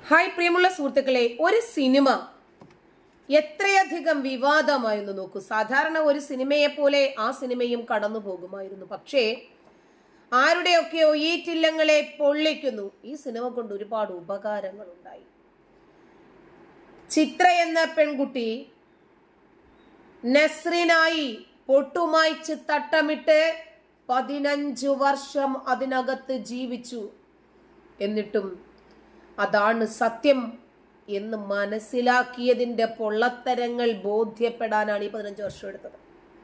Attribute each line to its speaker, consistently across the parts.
Speaker 1: Hi പ്രിയമുള്ള സുഹൃത്തുക്കളെ ഒരു സിനിമ എത്രയധികം വിവാദമായിരുന്നു നോക്കൂ സാധാരണ ഒരു സിനിമയെ പോലെ ആ സിനിമയും കടന്നു പോകുമായിരുന്നു പക്ഷേ ആരുടെയൊക്കെയോ ഈ ചില്ലങ്ങളെ പൊള്ളിക്കുന്നു ഈ സിനിമ കൊണ്ട് ഒരുപാട് ഉപകാരങ്ങൾ ഉണ്ടായി ചിത്ര എന്ന പെൺകുട്ടി നസ്രിനായി പൊട്ടുമായ്ച്ച് തട്ടമിട്ട് പതിനഞ്ചു വർഷം അതിനകത്ത് ജീവിച്ചു എന്നിട്ടും അതാണ് സത്യം എന്ന് മനസ്സിലാക്കിയതിന്റെ പൊള്ളത്തരങ്ങൾ ബോധ്യപ്പെടാനാണ് ഈ പതിനഞ്ച് വർഷം എടുത്തത്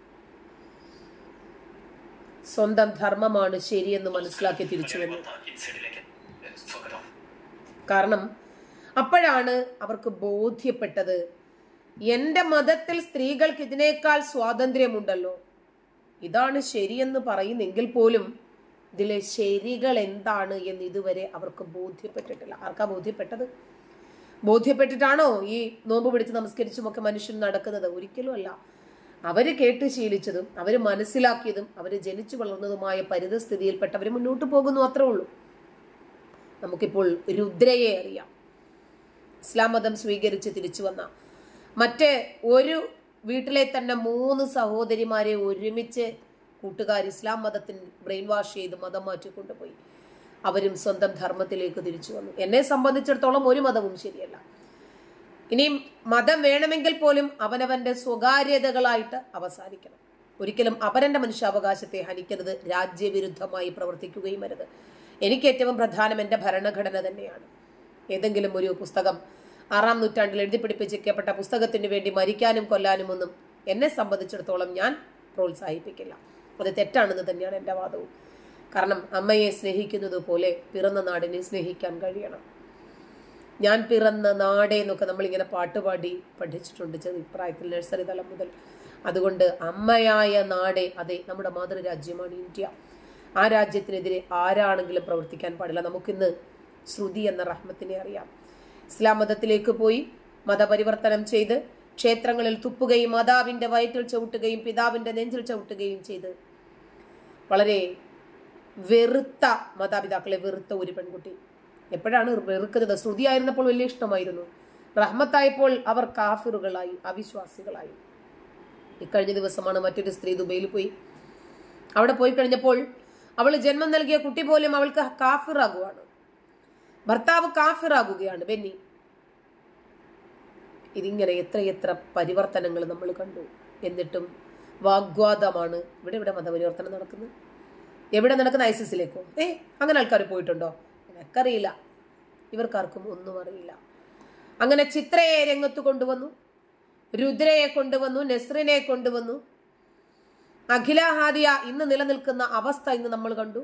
Speaker 1: സ്വന്തം ധർമ്മമാണ് ശരിയെന്ന് മനസ്സിലാക്കി തിരിച്ചു വന്നത്
Speaker 2: ഇൻസൈഡിലേക്ക് സ്വാഗതം
Speaker 1: കാരണം അപ്പോഴാണ് അവർക്ക് ബോധ്യപ്പെട്ടത് എന്റെ മതത്തിൽ സ്ത്രീകൾക്ക് ഇതിനേക്കാൾ സ്വാതന്ത്ര്യമുണ്ടല്ലോ ഇതാണ് ശരിയെന്ന് പറയുന്നെങ്കിൽ പോലും ഇതിലെ ശരികൾ എന്താണ് എന്ന് ഇതുവരെ അവർക്ക് ബോധ്യപ്പെട്ടിട്ടില്ല ആർക്കാ ബോധ്യപ്പെട്ടത് ബോധ്യപ്പെട്ടിട്ടാണോ ഈ നോമ്പ് പിടിച്ച് നമസ്കരിച്ചുമൊക്കെ മനുഷ്യൻ നടക്കുന്നത് ഒരിക്കലും അല്ല അവര് കേട്ട് ശീലിച്ചതും അവര് മനസ്സിലാക്കിയതും അവര് ജനിച്ചു വളർന്നതുമായ പരിതസ്ഥിതിയിൽപ്പെട്ടവർ മുന്നോട്ട് പോകുന്നു അത്രേ ഉള്ളൂ നമുക്കിപ്പോൾ രുദ്രയെ അറിയാം ഇസ്ലാം മതം സ്വീകരിച്ച് തിരിച്ചു വന്ന മറ്റ് ഒരു വീട്ടിലെ തന്നെ മൂന്ന് സഹോദരിമാരെ ഒരുമിച്ച് കൂട്ടുകാർ ഇസ്ലാം മതത്തിന് ബ്രെയിൻ വാഷ് ചെയ്ത് മതം മാറ്റിക്കൊണ്ടുപോയി അവരും സ്വന്തം ധർമ്മത്തിലേക്ക് തിരിച്ചു വന്നു എന്നെ സംബന്ധിച്ചിടത്തോളം ഒരു മതവും ശരിയല്ല ഇനിയും മതം വേണമെങ്കിൽ പോലും അവനവന്റെ സ്വകാര്യതകളായിട്ട് അവസാനിക്കണം ഒരിക്കലും അപരന്റെ മനുഷ്യാവകാശത്തെ ഹനിക്കരുത് രാജ്യവിരുദ്ധമായി പ്രവർത്തിക്കുകയും അരുത് എനിക്ക് ഏറ്റവും പ്രധാനം എന്റെ ഭരണഘടന തന്നെയാണ് ഏതെങ്കിലും ഒരു പുസ്തകം ആറാം നൂറ്റാണ്ടിൽ എഴുതി പിടിപ്പിച്ചിരിക്കപ്പെട്ട പുസ്തകത്തിന് വേണ്ടി മരിക്കാനും കൊല്ലാനും ഒന്നും എന്നെ സംബന്ധിച്ചിടത്തോളം ഞാൻ പ്രോത്സാഹിപ്പിക്കില്ല അത് തെറ്റാണെന്ന് തന്നെയാണ് എൻ്റെ വാദവും കാരണം അമ്മയെ സ്നേഹിക്കുന്നത് പോലെ പിറന്ന നാടിനെ സ്നേഹിക്കാൻ കഴിയണം ഞാൻ പിറന്ന നാടേ എന്നൊക്കെ നമ്മളിങ്ങനെ പാട്ടുപാടി പഠിച്ചിട്ടുണ്ട് ചെറുപ്രായത്തിൽ നഴ്സറി തലം മുതൽ അതുകൊണ്ട് അമ്മയായ നാടേ അതെ നമ്മുടെ മാതൃരാജ്യമാണ് ഇന്ത്യ ആ രാജ്യത്തിനെതിരെ ആരാണെങ്കിലും പ്രവർത്തിക്കാൻ പാടില്ല നമുക്കിന്ന് ശ്രുതി എന്ന റഹ്മത്തിനെ അറിയാം ഇസ്ലാം മതത്തിലേക്ക് പോയി മതപരിവർത്തനം ചെയ്ത് ക്ഷേത്രങ്ങളിൽ തുപ്പുകയും മാതാവിന്റെ വയറ്റിൽ ചവിട്ടുകയും പിതാവിന്റെ നെഞ്ചിൽ ചവിട്ടുകയും ചെയ്ത് വളരെ വെറുത്ത മാതാപിതാക്കളെ വെറുത്ത ഒരു പെൺകുട്ടി എപ്പോഴാണ് വെറുക്കുന്നത് ശ്രുതിയായിരുന്നപ്പോൾ വലിയ ഇഷ്ടമായിരുന്നു റഹ്മത്തായപ്പോൾ അവർ കാഫിറുകളായി അവിശ്വാസികളായി ഇക്കഴിഞ്ഞ ദിവസമാണ് മറ്റൊരു സ്ത്രീ ദുബൈയിൽ പോയി അവിടെ പോയി കഴിഞ്ഞപ്പോൾ അവൾ ജന്മം നൽകിയ കുട്ടി പോലും അവൾക്ക് കാഫിറാകുവാണ് ഭർത്താവ് കാഫിറാകുകയാണ് ബെന്നി ഇതിങ്ങനെ എത്രയെത്ര പരിവർത്തനങ്ങൾ നമ്മൾ കണ്ടു എന്നിട്ടും വാഗ്വാദമാണ് ഇവിടെ ഇവിടെ മതപരിവർത്തനം നടക്കുന്നത് എവിടെ നടക്കുന്ന ഐസിസിലേക്കോ ഏ അങ്ങനെ ആൾക്കാർ പോയിട്ടുണ്ടോ എനിക്കറിയില്ല ഇവർക്കാർക്കും ഒന്നും അറിയില്ല അങ്ങനെ ചിത്രയെ രംഗത്ത് കൊണ്ടുവന്നു രുദ്രയെ കൊണ്ടുവന്നു നെസ്രിനെ കൊണ്ടുവന്നു അഖില ഹാദിയ ഇന്ന് നിലനിൽക്കുന്ന അവസ്ഥ ഇന്ന് നമ്മൾ കണ്ടു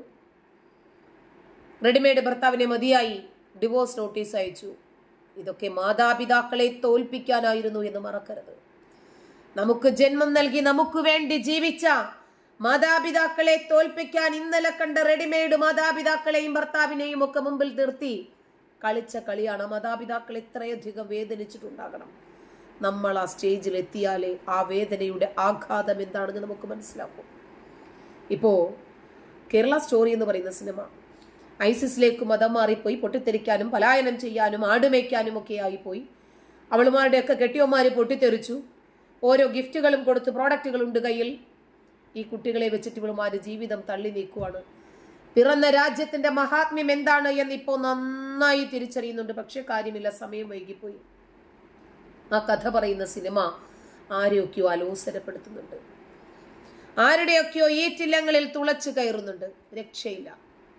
Speaker 1: റെഡിമെയ്ഡ് ഭർത്താവിനെ മതിയായി ഡിവോഴ്സ് നോട്ടീസ് അയച്ചു ഇതൊക്കെ മാതാപിതാക്കളെ തോൽപ്പിക്കാനായിരുന്നു എന്ന് മറക്കരുത് നമുക്ക് ജന്മം നൽകി നമുക്ക് വേണ്ടി ജീവിച്ച മാതാപിതാക്കളെ തോൽപ്പിക്കാൻ ഇന്നലെ കണ്ട റെഡിമെയ്ഡ് മാതാപിതാക്കളെയും ഭർത്താവിനെയും ഒക്കെ മുമ്പിൽ നിർത്തി കളിച്ച കളിയാണ് മാതാപിതാക്കൾ എത്രയധികം വേദനിച്ചിട്ടുണ്ടാകണം നമ്മൾ ആ സ്റ്റേജിൽ എത്തിയാലേ ആ വേദനയുടെ ആഘാതം എന്താണെന്ന് നമുക്ക് മനസ്സിലാക്കും ഇപ്പോ കേരള സ്റ്റോറി എന്ന് പറയുന്ന സിനിമ ഐസിസിലേക്ക് മതം മാറിപ്പോയി പൊട്ടിത്തെറിക്കാനും പലായനം ചെയ്യാനും ആടുമേയ്ക്കാനും ഒക്കെ ആയിപ്പോയി അവളുമാരുടെയൊക്കെ കെട്ടിയന്മാര് പൊട്ടിത്തെറിച്ചു ഓരോ ഗിഫ്റ്റുകളും കൊടുത്ത് പ്രോഡക്റ്റുകളുണ്ട് കയ്യിൽ ഈ കുട്ടികളെ വെച്ചിട്ട് ഇവളുമാര് ജീവിതം തള്ളി നീക്കുവാണ് പിറന്ന രാജ്യത്തിന്റെ മഹാത്മ്യം എന്താണ് എന്ന് ഇപ്പോൾ നന്നായി തിരിച്ചറിയുന്നുണ്ട് പക്ഷെ കാര്യമില്ല സമയം വൈകിപ്പോയി ആ കഥ പറയുന്ന സിനിമ ആരെയൊക്കെയോ അലോസരപ്പെടുത്തുന്നുണ്ട് ആരുടെയൊക്കെയോ ഈറ്റില്ലങ്ങളിൽ തുളച്ചു കയറുന്നുണ്ട് രക്ഷയില്ല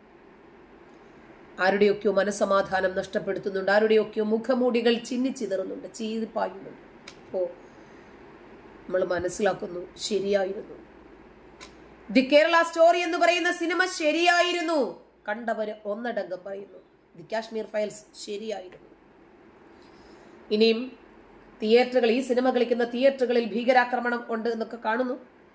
Speaker 1: ആരുടെയൊക്കെയോ മനസമാധാനം നഷ്ടപ്പെടുത്തുന്നുണ്ട് ആരുടെയൊക്കെയോ മുഖമൂടികൾ ചിന്നിച്ചിതറുന്നുണ്ട് ചീറിപ്പായുന്നുണ്ട് ഓ നമ്മൾ മനസ്സിലാക്കുന്നു ശരിയായിരുന്നു ദി കേരള സ്റ്റോറി എന്ന് പറയുന്ന സിനിമ ശരിയായിരുന്നു കണ്ടവര് ഒന്നടങ്കം പറയുന്നു ദി കാശ്മീർ ഫയൽസ് ശരിയായിരുന്നു ഇനിയും തിയേറ്ററുകൾ ഈ സിനിമ കളിക്കുന്ന തിയേറ്ററുകളിൽ ഭീകരാക്രമണം ഉണ്ട് എന്നൊക്കെ കാണുന്നു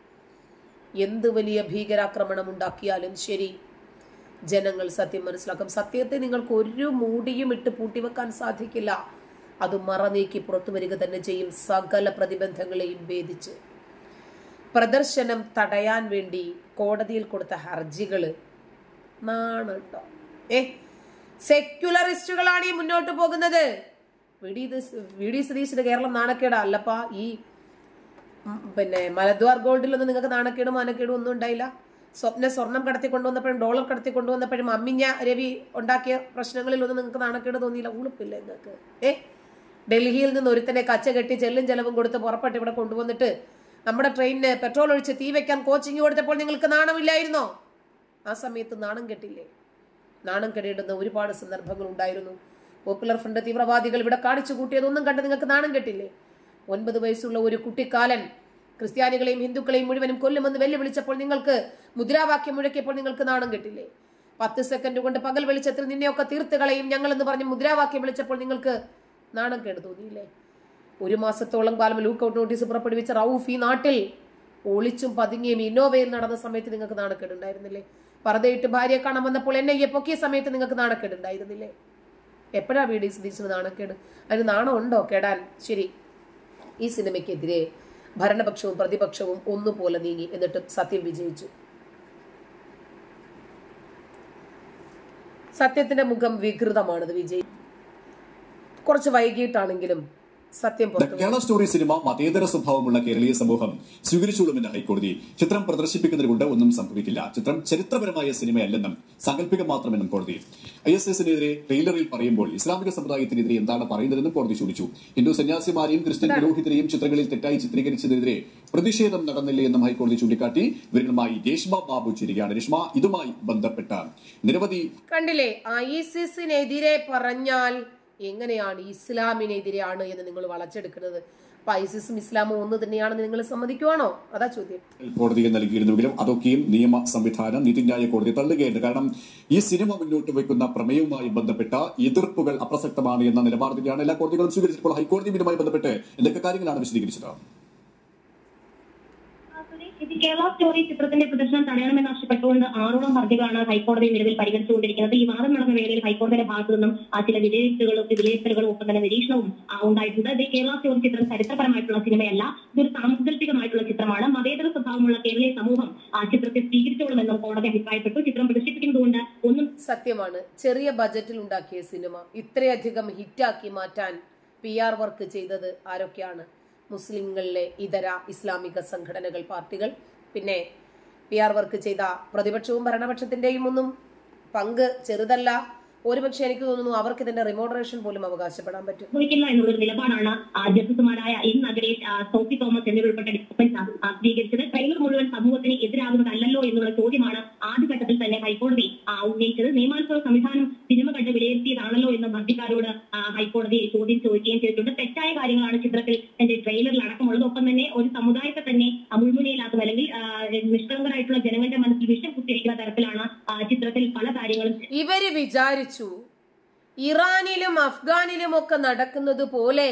Speaker 1: എന്ത് വലിയ ഭീകരാക്രമണം ഉണ്ടാക്കിയാലും ശരി ജനങ്ങൾ സത്യം മനസ്സിലാക്കും സത്യത്തെ നിങ്ങൾക്ക് ഒരു മൂടിയും ഇട്ട് പൂട്ടിവെക്കാൻ സാധിക്കില്ല അത് മറനീക്കി പുറത്തു വരിക തന്നെ ചെയ്യും സകല പ്രതിബന്ധങ്ങളെയും ഭേദിച്ച് പ്രദർശനം തടയാൻ വേണ്ടി കോടതിയിൽ കൊടുത്ത ഹർജികള് നാണുണ്ടോ ഏ സെക്യുലറിസ്റ്റുകളാണ് ഈ മുന്നോട്ട് പോകുന്നത് വി ഡി ദി- വി ഡി സതീശിന്റെ കേരളം നാണക്കേടാ അല്ലപ്പാ ഈ ഉം, പിന്നെ മലദ്വാർ ഗോൾഡിലൊന്നും നിങ്ങൾക്ക് നാണക്കേടും മാനക്കേടും ഒന്നും ഉണ്ടായില്ല സ്വപ്ന സ്വർണം കടത്തി കൊണ്ടുവന്നപ്പോഴും ഡോളർ കടത്തി കൊണ്ടുവന്നപ്പോഴും അമ്മിഞ്ഞ രവി ഉണ്ടാക്കിയ പ്രശ്നങ്ങളിലൊന്നും നിങ്ങൾക്ക് നാണക്കേട് തോന്നിയില്ല ഉളുപ്പില്ല നിങ്ങൾക്ക് ഏ ഡൽഹിയിൽ നിന്ന് ഒരുത്തനെ കച്ച കെട്ടി ചെല്ലും ചെലവും കൊടുത്ത് പുറപ്പെട്ട് ഇവിടെ കൊണ്ടുവന്നിട്ട് നമ്മുടെ ട്രെയിനിന് പെട്രോൾ ഒഴിച്ച് തീ വെക്കാൻ കോച്ചിങ് കൊടുത്തപ്പോൾ നിങ്ങൾക്ക് നാണമില്ലായിരുന്നോ ആ സമയത്ത് നാണം കെട്ടില്ലേ നാണം കെടേണ്ടുന്ന ഒരുപാട് സന്ദർഭങ്ങൾ ഉണ്ടായിരുന്നു പോപ്പുലർ ഫ്രണ്ട് തീവ്രവാദികൾ ഇവിടെ കാണിച്ചു കൂട്ടിയതൊന്നും കണ്ട് നിങ്ങൾക്ക് നാണം കെട്ടില്ലേ ഒൻപത് വയസ്സുള്ള ഒരു കുട്ടിക്കാലൻ ക്രിസ്ത്യാനികളെയും ഹിന്ദുക്കളെയും മുഴുവനും കൊല്ലുമെന്ന് വെല്ലുവിളിച്ചപ്പോൾ നിങ്ങൾക്ക് മുദ്രാവാക്യം മുഴക്കിയപ്പോൾ നിങ്ങൾക്ക് നാണം കെട്ടില്ലേ പത്ത് സെക്കൻഡ് കൊണ്ട് പകൽ വെളിച്ചത്തിൽ നിന്നെയൊക്കെ തീർത്ത് കളയും ഞങ്ങളെന്ന് പറഞ്ഞ് മുദ്രാവാക്യം വിളിച്ചപ്പോൾ നിങ്ങൾക്ക് നാണം കേട് തോന്നിയില്ലേ ഒരു മാസത്തോളം കാലം ലൂക്കൌട്ട് നോട്ടീസ് പുറപ്പെടുവിച്ച റൌഫ് ഈ നാട്ടിൽ ഒളിച്ചും പതുങ്ങിയും ഇന്നോവയിൽ നടന്ന സമയത്ത് നിങ്ങൾക്ക് നാണക്കേടുണ്ടായിരുന്നില്ലേ പറതയിട്ട് ഭാര്യയെ കാണാൻ വന്നപ്പോൾ എന്നെ ഈ പൊക്കിയ സമയത്ത് നിങ്ങൾക്ക് നാണക്കേടുണ്ടായിരുന്നില്ലേ എപ്പോഴാ വി ഡി സതീശന് നാണക്കേട് അതിന് നാണം ഉണ്ടോ കേടാൻ ശരി ഈ സിനിമയ്ക്കെതിരെ ഭരണപക്ഷവും പ്രതിപക്ഷവും ഒന്നുപോലെ നീങ്ങി എന്നിട്ട് സത്യം വിജയിച്ചു സത്യത്തിന്റെ മുഖം വികൃതമാണത് വിജയി കുറച്ച് വൈകിട്ടാണെങ്കിലും സത്യം
Speaker 3: ദ
Speaker 1: പുറത്തു
Speaker 3: കേരള സ്റ്റോറി സിനിമ മതേതര സ്വഭാവമുള്ള കേരളീയ സമൂഹം സ്വീകരിച്ചോളുമെന്ന് ഹൈക്കോടതി ചിത്രം പ്രദർശിപ്പിക്കുന്നതുകൊണ്ട് ഒന്നും സംഭവിക്കില്ല ചിത്രം ചരിത്രപരമായ സിനിമയല്ലെന്നും സാങ്കല്പികം മാത്രമെന്നും കോടതി ഐ എസ് എസിനെതിരെ ട്രെയിലറിൽ പറയുമ്പോൾ ഇസ്ലാമിക സമുദായത്തിനെതിരെ എന്താണ് പറയുന്നതെന്നും കോടതി ചോദിച്ചു ഹിന്ദു സന്യാസിമാരെയും ക്രിസ്ത്യൻ പുരോഹിതരെയും ചിത്രങ്ങളിൽ തെറ്റായി ചിത്രീകരിച്ചതിനെതിരെ പ്രതിഷേധം നടന്നില്ലേ എന്നും ഹൈക്കോടതി ചൂണ്ടിക്കാട്ടി വിവരങ്ങളുമായി രേഷ്മ ബാബു ചേരുകയാണ് രേഷ്മ ഇതുമായി ബന്ധപ്പെട്ട നിരവധി
Speaker 1: കണ്ടില്ലേ ഐസിസിനെതിരെ പറഞ്ഞാൽ എങ്ങനെയാണ് ഇസ്ലാമിനെതിരെയാണ് എന്ന് നിങ്ങൾ വളച്ചെടുക്കുന്നത് അപ്പൊ ഐസിസും ഇസ്ലാമും ഒന്ന് തന്നെയാണെന്ന് നിങ്ങൾ സമ്മതിക്കുവാണോ അതാ ചോദ്യം
Speaker 3: കോടതിയിൽ നൽകിയിരുന്നുവെങ്കിലും അതൊക്കെയും നിയമ സംവിധാനം നീതിന്യായ കോടതി തള്ളുകയായിരുന്നു കാരണം ഈ സിനിമ മുന്നോട്ട് വയ്ക്കുന്ന പ്രമേയവുമായി ബന്ധപ്പെട്ട എതിർപ്പുകൾ അപ്രസക്തമാണ് എന്ന നിലപാട് തന്നെയാണ് എല്ലാ കോടതികളും സ്വീകരിച്ചപ്പോൾ ഹൈക്കോടതി ഇതുമായി ബന്ധപ്പെട്ട് എന്തൊക്കെ കാര്യങ്ങളാണ് വിശദീകരിച്ചത്
Speaker 4: ഇത് കേരള സ്റ്റോറി ചിത്രത്തിന്റെ പ്രദർശനം തടയണമെന്ന് ആവശ്യപ്പെട്ടുകൊണ്ട് ആറോളം ഹർജികളാണ് ഹൈക്കോടതി നിലവിൽ പരിഗണിച്ചുകൊണ്ടിരിക്കുന്നത് ഈ വാദം നടന്ന വേളയിൽ ഹൈക്കോടതിയുടെ ഭാഗത്തു നിന്നും ആ ചില വിലയിരുത്തലുകളും വിലയിരുത്തലുകളും ഒപ്പം തന്നെ നിരീക്ഷണവും ആ, ഉണ്ടായിട്ടുണ്ട് ഇത് കേരള സ്റ്റോറി ചിത്രം ചരിത്രപരമായിട്ടുള്ള സിനിമയല്ല ഇതൊരു സാങ്കല്പികമായിട്ടുള്ള ചിത്രമാണ് മതേതര സ്വഭാവമുള്ള കേരളീയ സമൂഹം ആ ചിത്രത്തെ സ്വീകരിച്ചോളുമെന്നും കോടതി അഭിപ്രായപ്പെട്ടു ചിത്രം പ്രദർശിപ്പിക്കുന്നതുകൊണ്ട് ഒന്നും
Speaker 1: സത്യമാണ് ചെറിയ ബജറ്റിൽ ഉണ്ടാക്കിയ സിനിമ ഇത്രയധികം ഹിറ്റാക്കി മാറ്റാൻ പി ആർ വർക്ക് ചെയ്തത് ആരൊക്കെയാണ് മുസ്ലിങ്ങളിലെ ഇതര ഇസ്ലാമിക സംഘടനകൾ പാർട്ടികൾ പിന്നെ പി ആർ വർക്ക് ചെയ്ത പ്രതിപക്ഷവും ഭരണപക്ഷത്തിന്റെയും ഒന്നും പങ്ക് ചെറുതല്ല ഒരുപക്ഷെ എനിക്ക് തോന്നുന്നു അവർക്ക് ഇതിന്റെ റിമോഡറേഷൻ പോലും അവകാശപ്പെടാൻ പറ്റും
Speaker 4: സംഭവിക്കില്ല എന്നുള്ളൊരു നിലപാടാണ് ആ, ജസ്റ്റിസുമാരായ എൻ നഗരേഷ് ആ, സോഫി തോമസ് എന്നിവരുൾപ്പെട്ട ഡിപ്പാർട്ട്മെന്റ് ആ, സ്വീകരിച്ചത് ട്രെയിലർ മുഴുവൻ സമൂഹത്തിന് എതിരാകുന്നതല്ലല്ലോ എന്നുള്ള ചോദ്യമാണ് ആദ്യഘട്ടത്തിൽ തന്നെ ഹൈക്കോടതി ആ, ഉന്നയിച്ചത് നിയമാനുസൃത സംവിധാനം സിനിമ കണ്ട് വിലയിരുത്തിയതാണല്ലോ എന്ന് ഹർജിക്കാരോട് ആ, ഹൈക്കോടതി ചോദ്യം ചോദിക്കുകയും ചെയ്തിട്ടുണ്ട് തെറ്റായ കാര്യങ്ങളാണ് ചിത്രത്തിൽ എന്റെ ട്രെയിലറിൽ അടക്കമുള്ളത് ഒപ്പം തന്നെ ഒരു സമുദായത്തെ തന്നെ ആ, മുൾമുനയിലാക്കും അല്ലെങ്കിൽ ആ, നിഷ്കളങ്കരായിട്ടുള്ള ജനങ്ങളുടെ മനസ്സിൽ വിഷം കുത്തിരിക്കുന്ന തരത്തിലാണ് ആ, ചിത്രത്തിൽ പല കാര്യങ്ങളും
Speaker 1: ഇവര് വിചാരിച്ചു ഇറാനിലും അഫ്ഗാനിലും ഒക്കെ നടക്കുന്നത് പോലെ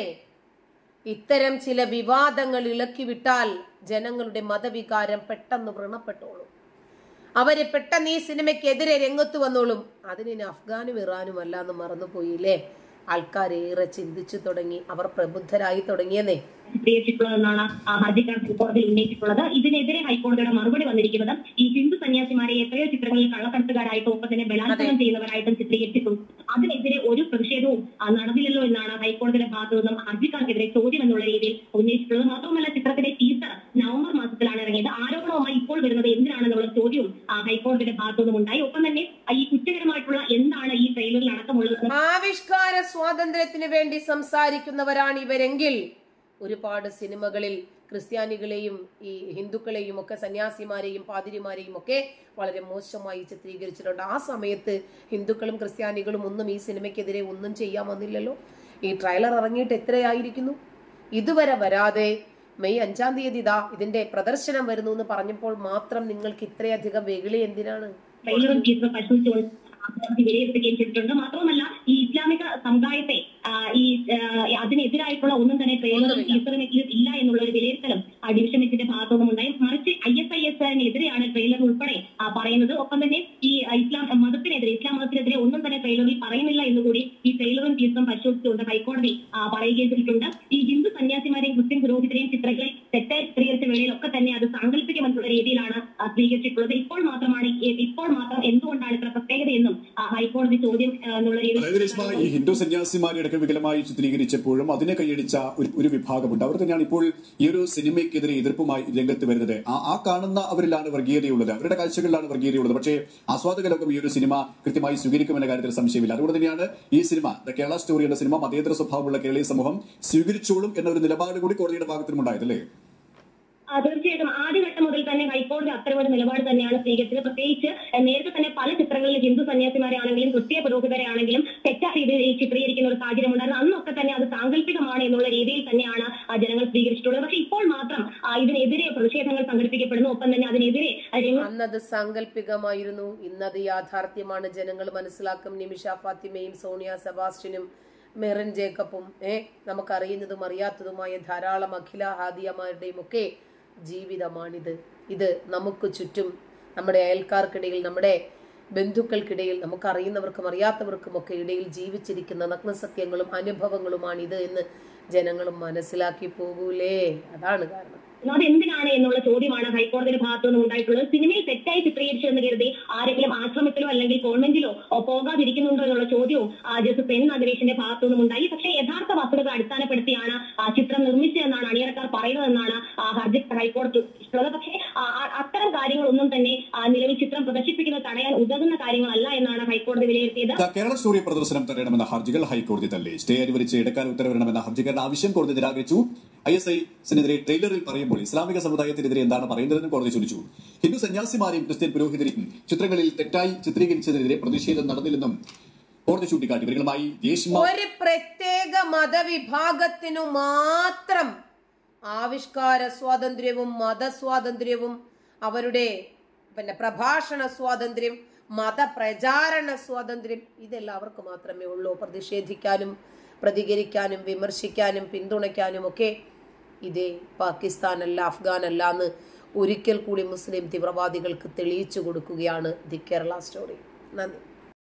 Speaker 1: ഇത്തരം ചില വിവാദങ്ങൾ ഇളക്കി വിട്ടാൽ ജനങ്ങളുടെ മതവികാരം പെട്ടെന്ന് വ്രണപ്പെട്ടോളും അവര് പെട്ടെന്ന് ഈ സിനിമയ്ക്കെതിരെ രംഗത്ത് വന്നോളും അതിന് അഫ്ഗാനും ഇറാനും അല്ല എന്ന് മറന്നുപോയില്ലേ ആൾക്കാരേറെ ചിന്തിച്ചു തുടങ്ങി അവർ പ്രബുദ്ധരായി തുടങ്ങിയെന്നേ
Speaker 4: ചിത്രീകരിച്ചിട്ടുള്ളതെന്നാണ് ആ ഹർജിക്കാർ ഹൈക്കോടതിയിൽ ഉന്നയിച്ചിട്ടുള്ളത് ഇതിനെതിരെ ഹൈക്കോടതിയുടെ മറുപടി വന്നിരിക്കുന്നത് ഈ ഹിന്ദു സന്യാസിമാരെ എത്രയോ ചിത്രങ്ങളിൽ കള്ളക്കടത്തുകാരായിട്ടും ഒപ്പം തന്നെ ബലാത്സംഗം ചെയ്യുന്നവരായിട്ടും ചിത്രീകരിച്ചിട്ടുണ്ട് അതിനെതിരെ ഒരു പ്രതിഷേധവും ആ, നടന്നില്ലല്ലോ എന്നാണ് ഹൈക്കോടതിയുടെ ഭാഗത്തു നിന്നും ഹർജിക്കാർക്കെതിരെ ചോദ്യം എന്നുള്ള രീതിയിൽ ഉന്നയിച്ചിട്ടുള്ളത് മാത്രമല്ല ചിത്രത്തിന്റെ ടീസർ നവംബർ മാസത്തിലാണ് ഇറങ്ങിയത് ആരോപണവുമായി ഇപ്പോൾ വരുന്നത് എന്തിനാണെന്നുള്ള ചോദ്യവും ആ, ഹൈക്കോടതിയുടെ ഭാഗത്തു നിന്നും ഉണ്ടായി ഒപ്പം തന്നെ ആ, ഈ കുറ്റകരമായിട്ടുള്ള എന്താണ് ഈ ട്രെയിലറിൽ അടക്കമുള്ളത്
Speaker 1: ആവിഷ്കാര സ്വാതന്ത്ര്യത്തിന് വേണ്ടി സംസാരിക്കുന്നവരാണ് ഇവരെങ്കിൽ ഒരുപാട് സിനിമകളിൽ ക്രിസ്ത്യാനികളെയും ഈ ഹിന്ദുക്കളെയും ഒക്കെ സന്യാസിമാരെയും പാതിരിമാരെയും ഒക്കെ വളരെ മോശമായി ചിത്രീകരിച്ചിട്ടുണ്ട് ആ സമയത്ത് ഹിന്ദുക്കളും ക്രിസ്ത്യാനികളും ഒന്നും ഈ സിനിമയ്ക്കെതിരെ ഒന്നും ചെയ്യാൻ വന്നില്ലല്ലോ ഈ ട്രailer ഇറങ്ങിയിട്ട് എത്രയായിരിക്കുന്നു ഇതുവരെ വരാതെ മെയ് അഞ്ചാം തീയതി ഇതാ ഇതിന്റെ പ്രദർശനം വരുന്നു എന്ന് പറഞ്ഞപ്പോൾ മാത്രം നിങ്ങൾക്ക് ഇത്രയധികം വെകിളി എന്തിനാണ്
Speaker 4: ട്രെയിലറും ടീച്ചറും പരിശോധിച്ചുകൊണ്ട് കോടതി വിലയിരുത്തുകയും ചെയ്തിട്ടുണ്ട് മാത്രമല്ല ഈ ഇസ്ലാമിക സമുദായത്തെ ആ, ഈ ആ, അതിനെതിരായിട്ടുള്ള ഒന്നും തന്നെ ട്രെയിലറും
Speaker 1: ഒന്നുമില്ല.
Speaker 4: ടീച്ചറും ഇല്ല എന്നുള്ള ഒരു വിലയിരുത്തലും ആ, ഡിവിഷൻ ബെഞ്ചിന്റെ ഭാഗത്തുനിന്നും ഉണ്ടായി മറിച്ച് ഐ എസ് ഐ എസ് എതിരെയാണ് ട്രെയിലർ ഉൾപ്പെടെ ആ, പറയുന്നത് ഒപ്പം തന്നെ ഈ ഇസ്ലാം മതത്തിനെതിരെ ഇസ്ലാം മതത്തിനെതിരെ ഒന്നും തന്നെ ട്രെയിലറിൽ പറയുന്നില്ല എന്നുകൂടി ഈ ട്രെയിലറും ടീച്ചറും പരിശോധിച്ചുകൊണ്ട് ഹൈക്കോടതി ആ, പറയുകയും ചെയ്തിട്ടുണ്ട് ഈ ഹിന്ദു സന്യാസിമാരെയും ക്രിസ്ത്യൻ പുരോഹിതരെയും ചിത്രങ്ങളിൽ തെറ്റായി ചിത്രീകരിച്ച വേളയിലൊക്കെ തന്നെ അത് സാങ്കല്പികമെന്നുള്ള രീതിയിലാണ് ആ, സ്വീകരിച്ചിട്ടുള്ളത് ഇപ്പോൾ മാത്രമാണ് ഈ- ഇപ്പോൾ മാത്രം എന്തുകൊണ്ടാണ് ഇത്ര പ്രത്യേകതയെന്നും ആ, ഹൈക്കോടതി ചോദ്യം ആ, എന്നുള്ള
Speaker 3: അതായത് രേഷ്മ ഈ
Speaker 4: രീതിയിൽ
Speaker 3: ഹിന്ദു സന്യാസിമാരെ അടക്കം വികലമായി ചിത്രീകരിച്ചപ്പോഴും അതിനെ കൈയടിച്ച ഒരു ഒരു വിഭാഗമുണ്ട് അവർ തന്നെയാണ് ഇപ്പോൾ ഈ ഒരു സിനിമയ്ക്കെതിരെ എതിർപ്പുമായി രംഗത്ത് വരുന്നത് ആ ആ കാണുന്ന അവരിലാണ് വർഗീയതയുള്ളത് അവരുടെ കാഴ്ചകളിലാണ് വർഗീയതയുള്ളത് പക്ഷേ ആസ്വാദക ലോകം ഈ ഒരു സിനിമ കൃത്യമായി സ്വീകരിക്കുമെന്ന കാര്യത്തിൽ സംശയമില്ല അതുകൊണ്ട് തന്നെയാണ് ഈ സിനിമ ദ കേരള സ്റ്റോറി എന്ന സിനിമ മതേതര സ്വഭാവമുള്ള കേരളീയ സമൂഹം സ്വീകരിച്ചോളും എന്ന ഒരു നിലപാട് കൂടി കോടതിയുടെ ഭാഗത്തുനിന്നും ഉണ്ടായതല്ലേ
Speaker 4: ആ, തീർച്ചയായിട്ടും ആദ്യഘട്ടം മുതൽ തന്നെ ഹൈക്കോടതി അത്തരമൊരു നിലപാട് തന്നെയാണ് സ്വീകരിച്ചത് പ്രത്യേകിച്ച് ഏഹ്, നേരത്തെ തന്നെ പല ചിത്രങ്ങളിൽ ഹിന്ദു സന്യാസിമാരെ ആണെങ്കിലും ക്രിസ്തീയ പുരോഹിതരെ ആണെങ്കിലും തെറ്റായ രീതിയിൽ ചിത്രീകരിക്കുന്ന ഒരു സാഹചര്യം ഉണ്ടായിരുന്നു അന്നൊക്കെ തന്നെ അത് സാങ്കല്പികമാണ് എന്നുള്ള രീതിയിൽ തന്നെയാണ് ആ, ജനങ്ങൾ സ്വീകരിച്ചിട്ടുള്ളത് പക്ഷേ ഇപ്പോൾ മാത്രം ആ, ഇതിനെതിരെ പ്രതിഷേധങ്ങൾ സംഘടിപ്പിക്കപ്പെടുന്നു ഒപ്പം തന്നെ അതിനെതിരെ ആ, രംഗ-
Speaker 1: അന്നത് സാങ്കല്പികമായിരുന്നു ഇന്നത് യാഥാർത്ഥ്യമാണ് ജനങ്ങൾ മനസ്സിലാക്കും നിമിഷ ഫാത്തിമയും സോണിയ സെബാസ്റ്റ്യനും മെറിൻ ജേക്കബും ഏ നമുക്കറിയുന്നതും അറിയാത്തതുമായ ധാരാളം അഖില ഹാദിയമാരുടെയും ഒക്കെ ജീവിതമാണിത് ഇത് നമുക്ക് ചുറ്റും നമ്മുടെ അയൽക്കാർക്കിടയിൽ നമ്മുടെ ബന്ധുക്കൾക്കിടയിൽ നമുക്കറിയുന്നവർക്കും അറിയാത്തവർക്കും ഒക്കെ ഇടയിൽ ജീവിച്ചിരിക്കുന്ന നഗ്നസത്യങ്ങളും അനുഭവങ്ങളുമാണിത് എന്ന് ജനങ്ങളും മനസ്സിലാക്കി പോകൂലേ അതാണ് കാരണം
Speaker 4: അതെന്തിനാണ് എന്നുള്ള ചോദ്യമാണ് ഹൈക്കോടതിയുടെ ഭാഗത്തു നിന്നും ഉണ്ടായിട്ടുള്ളത് സിനിമയിൽ തെറ്റായി ചിത്രീകരിച്ചു എന്ന് കരുതി ആരെങ്കിലും ആശ്രമത്തിലോ അല്ലെങ്കിൽ കോൺവെന്റിലോ ഓ, പോകാതിരിക്കുന്നുണ്ടോ എന്നുള്ള ചോദ്യവും ആ, ജസ്റ്റിസ് എൻ നഗരേഷിന്റെ ഭാഗത്തു നിന്നും ഉണ്ടായി പക്ഷേ യഥാർത്ഥ വസ്തുതകൾ അടിസ്ഥാനപ്പെടുത്തിയാണ് ആ, ചിത്രം നിർമ്മിച്ചതെന്നാണ് അണിയറക്കാർ പറയുന്നതെന്നാണ് ആ, ഹർജി ഹൈക്കോടതി ഉള്ളത് പക്ഷേ ആ, ആ, അത്തരം കാര്യങ്ങളൊന്നും തന്നെ ആ, നിലവിൽ ചിത്രം പ്രദർശിപ്പിക്കുന്നത് തടയാൻ ഉതകുന്ന കാര്യങ്ങളല്ല എന്നാണ് ഹൈക്കോടതി വിലയിരുത്തിയത്
Speaker 3: ദ കേരള സ്റ്റോറി പ്രദർശനം തടയണമെന്ന ഹർജികൾ ഹൈക്കോടതി തള്ളി സ്റ്റേ അനുവദിച്ച് ഇടക്കാല ഉത്തരവിടണമെന്ന ഹർജിക്കാരുടെ ആവശ്യം കോടതി നിരാകരിച്ചു ഐ എസ് ഐസിനെതിരെ ട്രെയിലറിൽ പറയുമ്പോൾ ഇസ്ലാമിക സമുദായത്തിനെതിരെ എന്താണ് പറയുന്നതെന്ന് കോടതി ചോദിച്ചു ഹിന്ദു സന്യാസിമാരെയും ക്രിസ്ത്യൻ പുരോഹിതരെയും ചിത്രങ്ങളിൽ തെറ്റായി ചിത്രീകരിച്ചതിനെതിരെ പ്രതിഷേധം നടന്നില്ലെന്നും കോടതി ചൂണ്ടിക്കാട്ടി ഇവരുമായി രേഷ്മ
Speaker 1: ഒരു പ്രത്യേക മതവിഭാഗത്തിനു മാത്രം ആവിഷ്കാര സ്വാതന്ത്ര്യവും മതസ്വാതന്ത്ര്യവും അവരുടെ പിന്നെ പ്രഭാഷണ സ്വാതന്ത്ര്യം മതപ്രചാരണ സ്വാതന്ത്ര്യം ഇതെല്ലാം അവർക്ക് മാത്രമേ ഉള്ളൂ പ്രതിഷേധിക്കാനും പ്രതികരിക്കാനും വിമർശിക്കാനും പിന്തുണയ്ക്കാനും ഒക്കെ ഇതേ പാകിസ്ഥാനല്ല അഫ്ഗാനല്ല എന്ന് ഒരിക്കൽ കൂടി മുസ്ലിം തീവ്രവാദികൾക്ക് തെളിയിച്ചു കൊടുക്കുകയാണ് ദി കേരള സ്റ്റോറി നന്ദി